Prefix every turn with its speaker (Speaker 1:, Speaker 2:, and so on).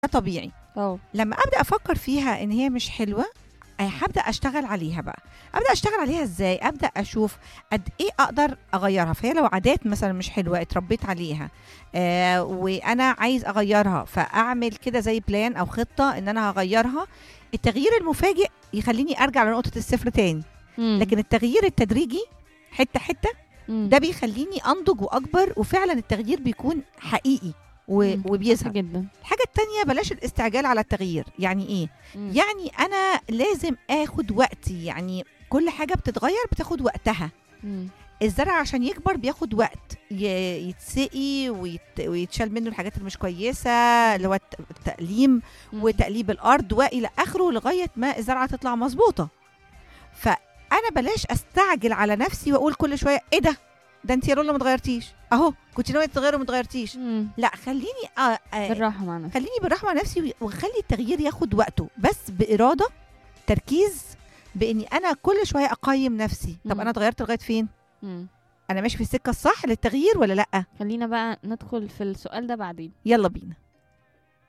Speaker 1: ده طبيعي
Speaker 2: اه
Speaker 1: لما ابدا افكر فيها ان هي مش حلوه آه، هبدا اشتغل عليها بقى ابدا اشتغل عليها ازاي ابدا اشوف قد ايه اقدر اغيرها فهي لو عادات مثلا مش حلوه اتربيت عليها آه وانا عايز اغيرها فاعمل كده زي بلان او خطه ان انا هغيرها التغيير المفاجئ يخليني ارجع لنقطه الصفر تاني
Speaker 2: مم.
Speaker 1: لكن التغيير التدريجي حته حته
Speaker 2: مم.
Speaker 1: ده بيخليني انضج واكبر وفعلا التغيير بيكون حقيقي و-
Speaker 2: مم.
Speaker 1: وبيظهر
Speaker 2: جدا
Speaker 1: الحاجه التانية بلاش الاستعجال على التغيير يعني ايه
Speaker 2: مم.
Speaker 1: يعني انا لازم اخد وقتي يعني كل حاجه بتتغير بتاخد وقتها
Speaker 2: مم.
Speaker 1: الزرع عشان يكبر بياخد وقت ي- يتسقي ويت... ويتشال منه الحاجات اللي مش كويسه اللي هو الت- التقليم
Speaker 2: مم.
Speaker 1: وتقليب الارض والى اخره لغايه ما الزرعه تطلع مظبوطه فانا بلاش استعجل على نفسي واقول كل شويه ايه ده ده انت يا رولا ما اتغيرتيش اهو كنت ناويه تتغيري وما اتغيرتيش
Speaker 2: مم.
Speaker 1: لا خليني آه آه
Speaker 2: بالراحه مع نفسك
Speaker 1: خليني بالرحمه على نفسي واخلي التغيير ياخد وقته بس باراده تركيز باني انا كل شويه اقيم نفسي طب
Speaker 2: مم.
Speaker 1: انا اتغيرت لغايه فين
Speaker 2: مم.
Speaker 1: انا ماشي في السكه الصح للتغيير ولا لا
Speaker 2: خلينا بقى ندخل في السؤال ده بعدين
Speaker 1: يلا بينا